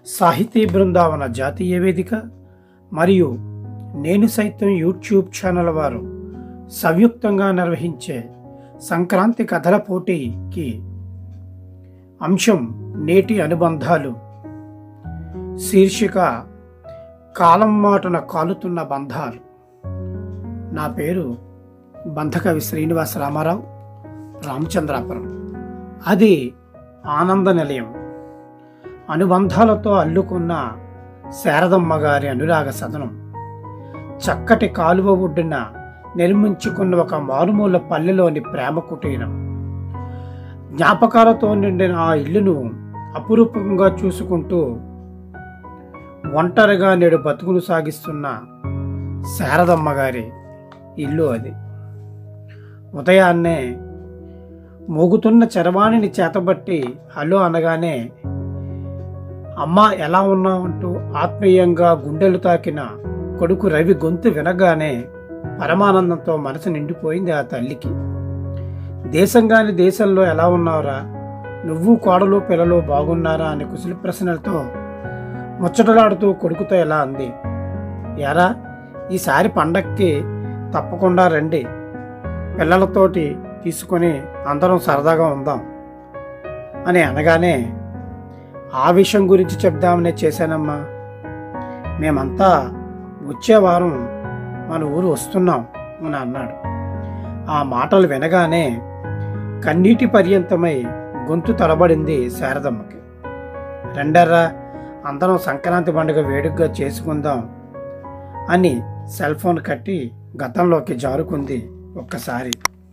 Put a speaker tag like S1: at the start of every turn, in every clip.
S1: సాహితీ బృందావన జాతీయ వేదిక మరియు నేను సైతం యూట్యూబ్ ఛానల్ వారు సంయుక్తంగా నిర్వహించే సంక్రాంతి కథల పోటీకి అంశం నేటి అనుబంధాలు శీర్షిక కాలం మాటున కాలుతున్న బంధాలు నా పేరు బంధకవి శ్రీనివాస రామారావు రామచంద్రాపురం అది ఆనంద నిలయం అనుబంధాలతో అల్లుకున్న శారదమ్మ గారి అనురాగ సదనం చక్కటి కాలువ ఒడ్డున నిర్మించుకున్న ఒక మారుమూల పల్లెలోని ప్రేమ కుటీరం జ్ఞాపకాలతో నిండిన ఆ ఇల్లును అపురూపంగా చూసుకుంటూ ఒంటరిగా నేడు బతుకును సాగిస్తున్న శారదమ్మ గారి ఇల్లు అది ఉదయాన్నే మోగుతున్న చరవాణిని చేతబట్టి హలో అనగానే అమ్మ ఎలా ఉన్నావంటూ ఆత్మీయంగా గుండెలు తాకిన కొడుకు రవి గొంతు వినగానే పరమానందంతో మనసు నిండిపోయింది ఆ తల్లికి దేశంగాని దేశంలో ఎలా ఉన్నావురా నువ్వు కోడలు పిల్లలు బాగున్నారా అని కుశలి ప్రశ్నలతో ముచ్చటలాడుతూ కొడుకుతో ఎలా అంది ఎరా ఈసారి పండక్కి తప్పకుండా రండి పిల్లలతోటి తీసుకొని అందరం సరదాగా ఉందాం అని అనగానే ఆ విషయం గురించి చెప్దామనే చేశానమ్మా మేమంతా వచ్చే వారం మన ఊరు వస్తున్నాం అని అన్నాడు ఆ మాటలు వినగానే కన్నీటి పర్యంతమై గొంతు తడబడింది శారదమ్మకి రెండర్రా అందరం సంక్రాంతి పండుగ వేడుకగా చేసుకుందాం అని సెల్ ఫోన్ కట్టి గతంలోకి జారుకుంది ఒక్కసారి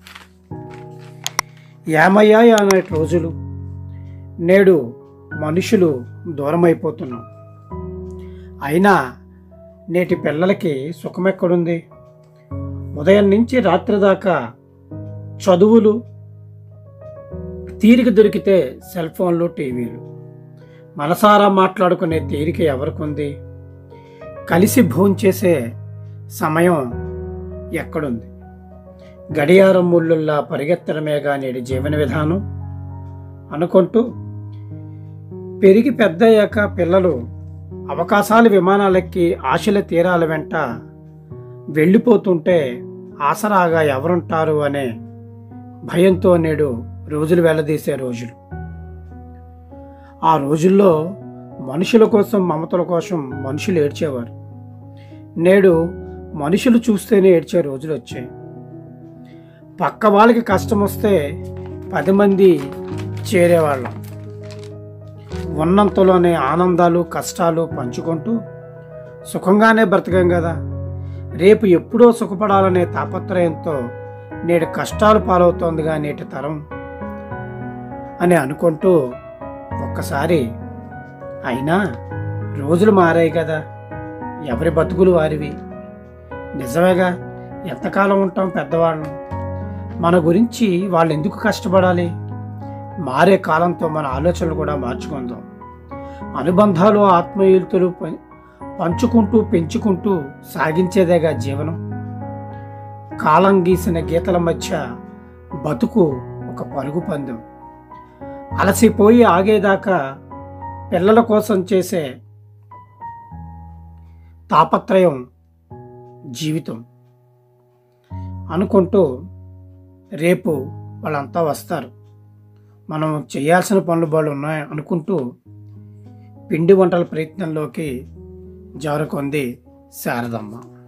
S1: ఏమయ్యాయి అనే రోజులు నేడు మనుషులు దూరమైపోతున్నాం అయినా నేటి పిల్లలకి సుఖమెక్కడుంది ఉదయం నుంచి రాత్రి దాకా చదువులు తీరిక దొరికితే సెల్ ఫోన్లు టీవీలు మనసారా మాట్లాడుకునే తీరిక ఎవరికుంది కలిసి భోంచేసే సమయం ఎక్కడుంది గడియారం ముళ్ళుల్లా పరిగెత్తడమేగా నేటి జీవన విధానం అనుకుంటూ పెరిగి పెద్దయ్యాక పిల్లలు అవకాశాల విమానాలెక్కి ఆశల తీరాల వెంట వెళ్ళిపోతుంటే ఆసరాగా ఎవరుంటారు అనే భయంతో నేడు రోజులు వెళ్లదీసే రోజులు ఆ రోజుల్లో మనుషుల కోసం మమతల కోసం మనుషులు ఏడ్చేవారు నేడు మనుషులు చూస్తేనే ఏడ్చే రోజులు వచ్చాయి పక్క వాళ్ళకి కష్టం వస్తే పది మంది చేరేవాళ్ళం ఉన్నంతలోనే ఆనందాలు కష్టాలు పంచుకుంటూ సుఖంగానే బ్రతకాం కదా రేపు ఎప్పుడో సుఖపడాలనే తాపత్రయంతో నేడు కష్టాలు పాలవుతోందిగా నేటి తరం అని అనుకుంటూ ఒక్కసారి అయినా రోజులు మారాయి కదా ఎవరి బతుకులు వారివి నిజమేగా ఎంతకాలం ఉంటాం పెద్దవాళ్ళం మన గురించి వాళ్ళు ఎందుకు కష్టపడాలి మారే కాలంతో మన ఆలోచనలు కూడా మార్చుకుందాం అనుబంధాలు ఆత్మీయులతలు ప- పంచుకుంటూ పెంచుకుంటూ సాగించేదేగా జీవనం కాలం గీసిన గీతల మధ్య బతుకు ఒక పరుగు పందెం అలసిపోయి ఆగేదాకా పిల్లల కోసం చేసే తాపత్రయం జీవితం అనుకుంటూ రేపు వాళ్ళంతా వస్తారు మనం చేయాల్సిన పనులు వాళ్ళు ఉన్నాయి అనుకుంటూ పిండి వంటల ప్రయత్నంలోకి జారుకుంది శారదమ్మ